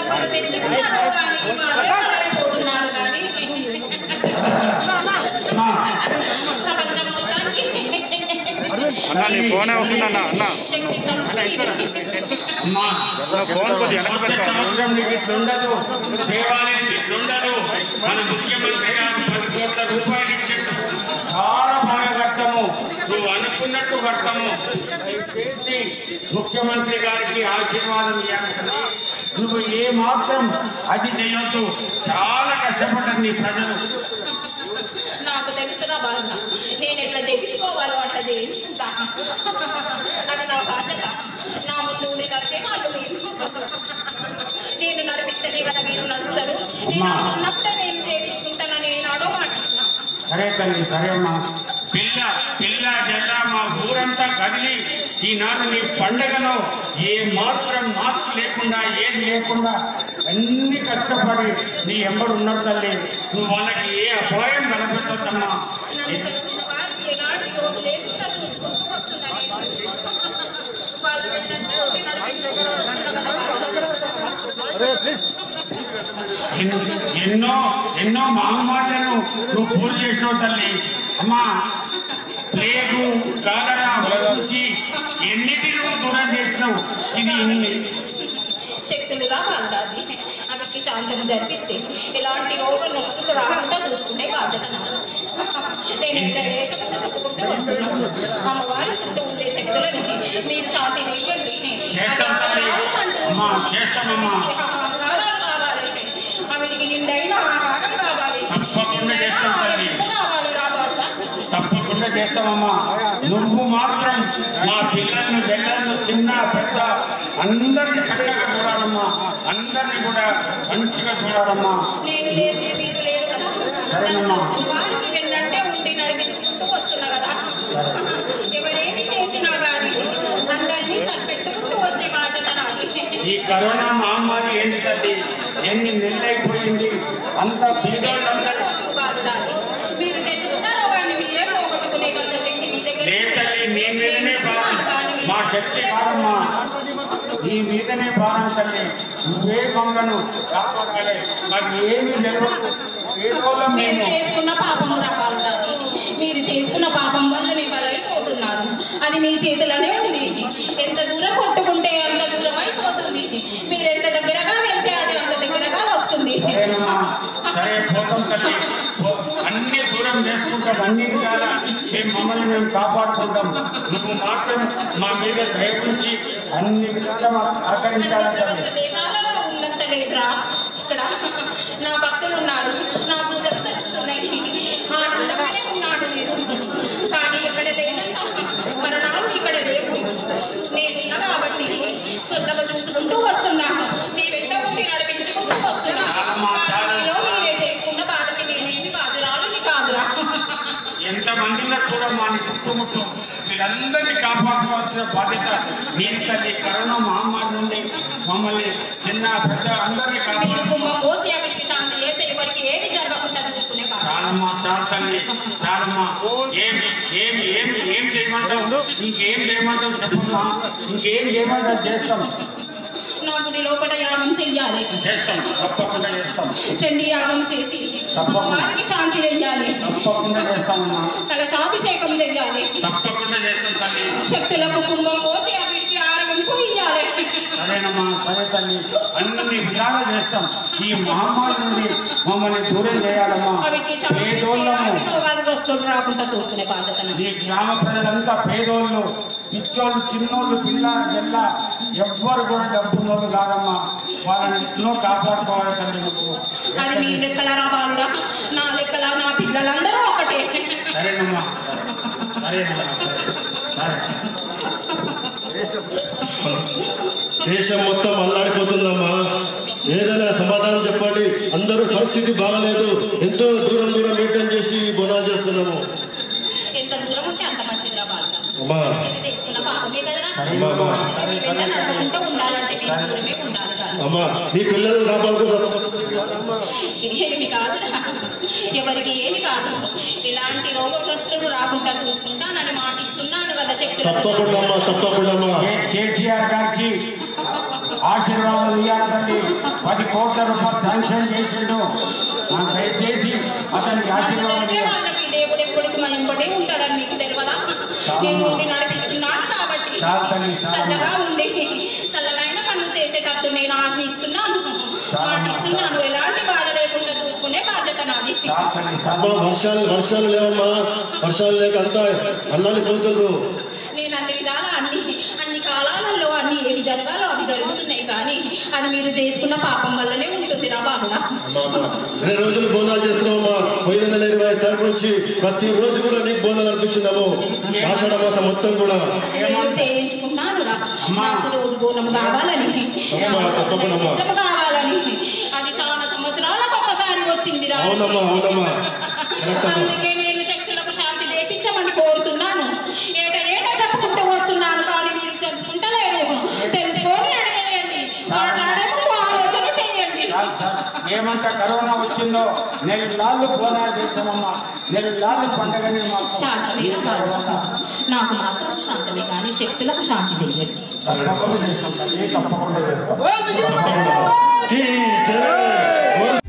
తప్పదు తెచ్చుకున్నారు కానీ వాళ్ళే పాడైపోతున్నారు కానీ అమ్మా ప్రపంచం మొత్తానికి అన్న నీ ఫోన్ వస్తుందన్న అన్న శక్తి సంపూర్ణ అమ్మా నా ఫోన్ కొద్దిగా వెనక్కి వచ్చే పెడతాను సంవత్సరం నీకు ఇట్లుండదు దేవాలయం ఇట్లుండదు మన ముఖ్యమంత్రి గారు పది కోట్ల రూపాయలు ఇచ్చిండు చాలా బాగా కడతాము నువ్వు అనుకున్నట్టు కడతాము దయచేసి ముఖ్యమంత్రి గారికి ఆశీర్వాదం ఇవ్వాలి కానీ నువ్వు ఏ మాత్రం అది చేయొద్దు చాలా కష్టపడ్డారు నీ ప్రజలు నాకు తెలుసురా బాగా నేను ఎట్లా చేయించుకోవాలో అట్లా చేయించుకుంటా అది నా బాధ్యత నా ముందు ఉండి నడిచే వాళ్ళు మీరు నేను నడిపిస్తేనే కదా మీరు నడుస్తారు నేను అమ్మా. ఉన్నప్పుడే నేను చేయించుకుంటానని నేను ఆడో మాటిచ్చిన సరే తల్లి సరే అమ్మా పిల్ల పిల్ల జల్ల మా ఊరంతా కదిలి ఈనాడు నీ పండగలో ఏ మాత్రం మాస్క్ లేకుండా ఏది లేకుండా అన్ని కష్టపడి నీ ఎంబడు ఉన్నారు తల్లి నువ్వు వాళ్ళకి ఏ అపాయం కనపెట్టొద్దమ్మా నన్ను తెలిసిన వారికి ఎలాంటి లోటు లేకుండా చూసుకుంటూ వస్తున్నా నేను వాళ్ళు వెళ్ళినట్టు ఉండి నడిపించుకుంటూ వస్తున్నా కదా ఎన్- ఎన్నో ఎన్నో మహమ్మారులను నువ్వు పూజ చేసినావు తల్లి అమ్మా ప్లేగు కాలరా నుంచి ఎన్నిటిని నువ్వు దూరం చేసినావు ఇది ఇన్ని శక్తులు రావాలి ఆమెకి శాంతం జరిపిస్తే ఎలాంటి రోగ నొస్తులు రాకుండా చూసుకునే బాధ్యత నాది. నేను ఇలా లేకుండా చెప్పుకుంటూ వస్తున్నాను అమ్మవారి చుట్టూ ఉండే శక్తులని మీరు శాంతి నెయ్యండి చేస్తాం తల్లి అమ్మా చేస్తామమ్మా ఆహారాలు కావాలి ఆవిడికి నిండైన ఆహారం కావాలి తప్పకుండా నిండైన చేస్తాం ఆహారం తల్లి. ఎక్కువ కావాలి రాబాడుగా తప్పకుండా చేస్తామమ్మా నువ్వు మాత్రం మా పిల్లలను పిల్లలను చిన్న పెద్ద అందరినీ చక్కగా చూడాలమ్మా అందరినీ కూడా మంచిగా చూడాలమ్మా నేను లేదు మీరు లేరు కదా సరేనమ్మా. నన్ను తెలిసిన వారికి వెన్నంటే ఉండి నడిపించుకుంటూ వస్తున్నా కదా ఎవరేమి చేసినా కానీ అందరినీ సరిపెట్టుకుంటూ వచ్చే బాధ్యత నాది ఈ కరోనా మహమ్మారి ఏంటి తల్లి ఎన్ని నెలలైపోయింది అంత బీదోళ్ళందరూ బాగుండాలి మీరు తెచ్చుకున్న రోగాన్ని మీరే పోగొట్టుకునే కొంత శక్తి మీ దగ్గర లేదు తల్లి నీ మీదనే భారం మా శక్తి కాదమ్మా నీ మీదనే భారం తల్లి నువ్వే మమ్మను కాపాడాలి మాకు ఏమీ తెలియదు పేదోళ్ళం మీరు మేము చేసుకున్న పాపము రకాలు కాదు మీరు చేసుకున్న పాపం వల్లనే బలైపోతున్నారు అది మీ చేతిలోనే ఉంది ఎంత దూరం కొట్టుకుంటే అంత దూరం అయిపోతుంది మీరు ఎంత దగ్గరగా వెళ్తే అది అంత దగ్గరగా వస్తుంది సరేనమ్మా సరే పోతాం తల్లి పో- అన్ని దూరం చేసుకుంటాం అన్ని విధాలా మేము మమ్మల్ని మేము కాపాడుకుంటాం నువ్వు మాత్రం మా మీద దయ ఉంచి అన్ని విధాలా మాకు సహకరించాలి తల్లి దేశాలలో ఉన్నంత లేదురా ఇక్కడ నా భక్తులు ఉన్నారు నా పూజలు జరుగుతున్నాయి ఆనందంగానే ఉన్నాడు నేను కానీ ఇక్కడ లేనంత మరణాలు ఇక్కడ లేవు నేనున్నా కాబట్టి సొంతగా చూసుకుంటూ వస్తున్నాను మీ వెంట ఉండి నడిపించుకుంటూ వస్తున్నాను చాలమ్మా, చాలు. మీలో మీరే చేసుకున్న బాధకి నేనేమి బాధురాలు కాదురా ఎంత మందిలో కూడా మా చుట్టుముట్టు వీళ్ళందరినీ కాపాడుకోవాల్సిన బాధ్యత నేను తల్లి కరోనా మహమ్మారి నుండి మమ్మల్ని చిన్న పెద్ద అందరినీ మీరు కాపాడు కుంభం పోసి అవిటికి శాంతి చేస్తే ఎవరికి ఏమి జరగకుండా చూసుకునే బాధ చాలమ్మా చాలు తల్లి చాలమ్మా ఏమి ఏమి ఏమి ఏం చేయమంటావు ఇంకేం చేయమంటావు చెప్పమ్మా ఇంకేం చేయమంటావు చేస్తాం నా గుడి లోపల యాగం చెయ్యాలి చేస్తాం తప్పకుండా చేస్తాం చండీ యాగం చేసి తప్పకుండా. వారికి శాంతి చెయ్యాలి తప్పకుండా చేస్తామమ్మా కలశాభిషేకం చెయ్యాలి తప్పకుండా చేస్తాం తల్లి శక్తులకు కుంభం పోసి వీటికి ఆరగింపు ఇయ్యాలి సరేనమ్మా సరే తల్లి అన్ని విధాలు చేస్తాం ఈ మహమ్మారి నుండి మమ్మల్ని దూరం చేయాలమ్మా వీటికి శాంతి పేదోళ్ళము రోగాలు ప్రశ్నలు రాకుండా చూసుకునే బాధ్యత నాది. ఈ గ్రామ ప్రజలంతా పేదోళ్ళు పిచ్చోళ్ళు చిన్నోళ్ళు పిల్ల జల్ల ఎవ్వరు కూడా డబ్బున్నోళ్ళు కాదమ్మా వాళ్ళని ఎన్నో కాపాడుకోవాలి తల్లి నువ్వు అది మీ లెక్కల రావాలుగా నా లెక్కల నా పిల్లలందరూ ఒకటే సరేనమ్మా సరేనమ్మా సరే దేశం మొత్తం అల్లాడిపోతుందమ్మా ఏదైనా సమాధానం చెప్పండి అందరూ పరిస్థితి బాగలేదు ఎంతో దూరం దూరం మెయింటైన్ చేసి బోనాలు చేస్తున్నాము ఎంత దూరం ఉంటే అంత మంచిది రా బాలుగా అమ్మా మీరు చేసుకున్న పాపమే కదరా అమ్మా మీ వెంట నడవకుండా ఉండాలంటే మీరు దూరమే ఉండాలి కాదు అమ్మా నీ పిల్లల్ని కాపాడుకుందాం ఏమి కాదురా ఎవరికి ఏమి కాదు ఇలాంటి రోగ ప్రశ్నలు రాకుండా చూసుకుంటానని మాటిస్తున్నాను కదా శక్తి తప్పకుండా అమ్మా తప్పకుండా అమ్మా కే- కేసీఆర్ గారికి ఆశీర్వాదం ఇవ్వాలి తల్లి పది శాంక్షన్ చేసిండు ఆ, దయచేసి అతనికి ఆశీర్వాదం అందుకే ఇవ్వండి. వాళ్ళకి దేవుడు ఎప్పటికి మా ఇంపడే ఉంటాడని మీకు తెలియదా నేను ఉండి నడిపిస్తున్నాను కాబట్టి చాలు తల్లి, చాలు. చల్లగా ఉండి చల్లనైన పనులు చేసేటట్టు నేను ఆజ్ఞిస్తున్నాను మాటిస్తున్నాను ఎలాంటి బాధ లేకుండా చూసుకునే బాధ్యత నాది చాలు తల్లి, చాలు. అమ్మా వర్షాలు వర్షాలు లేవమ్మా వర్షాలు లేక అంతా అల్లాడిపోతున్నారు నేను అన్ని విధాల అన్ని అన్ని కాలాలలో అన్ని ఏవి జరగాలో అవి జరుగుతున్నాయి కానీ అది మీరు చేసుకున్న పాపం వల్లనే ఉంటుంది రా బాబుడా అమ్మా, అమ్మా. రెండు రోజులు బోనాలు చేస్తున్నామమ్మా పోయిన నెల ఇరవై ఐదు తారీఖు నుంచి ప్రతి రోజు కూడా నీకు బోనాలు అనిపించిందమ్మో ఆషాఢ మాసం మొత్తం కూడా నేను చేయించుకున్నాను రా నాకు రోజు బోనం కావాలని అమ్మా, తప్పకుండా అమ్మా. నిజం కావాలని అది చాలా సంవత్సరాలకు ఒక్కసారి వచ్చింది రా అవునమ్మా అవునమ్మా కరెక్ట్ అమ్మా అందుకే నేను శక్తులకు శాంతి చేపించమని కోరుతున్నాను ఏట ఏట చెప్పుకుంటూ వస్తున్నాను కానీ మీరు తెలుసుకుంటలేరు తెలుసుకొని అడగలేండి మాట్లాడే ముందు ఆలోచన చేయండి చాలు సార్ ఏమంత కరోనా వచ్చిందో నెలలాళ్ళు బోనాలు చేస్తామమ్మా నెలలాళ్ళు పండగని మాకు శాంతమే రా. నాకు మాత్రం శాంతమే కానీ శక్తులకు శాంతి చేయండి తప్పకుండా చేస్తాం తల్లి, తప్పకుండా చేస్తాం ఈ జై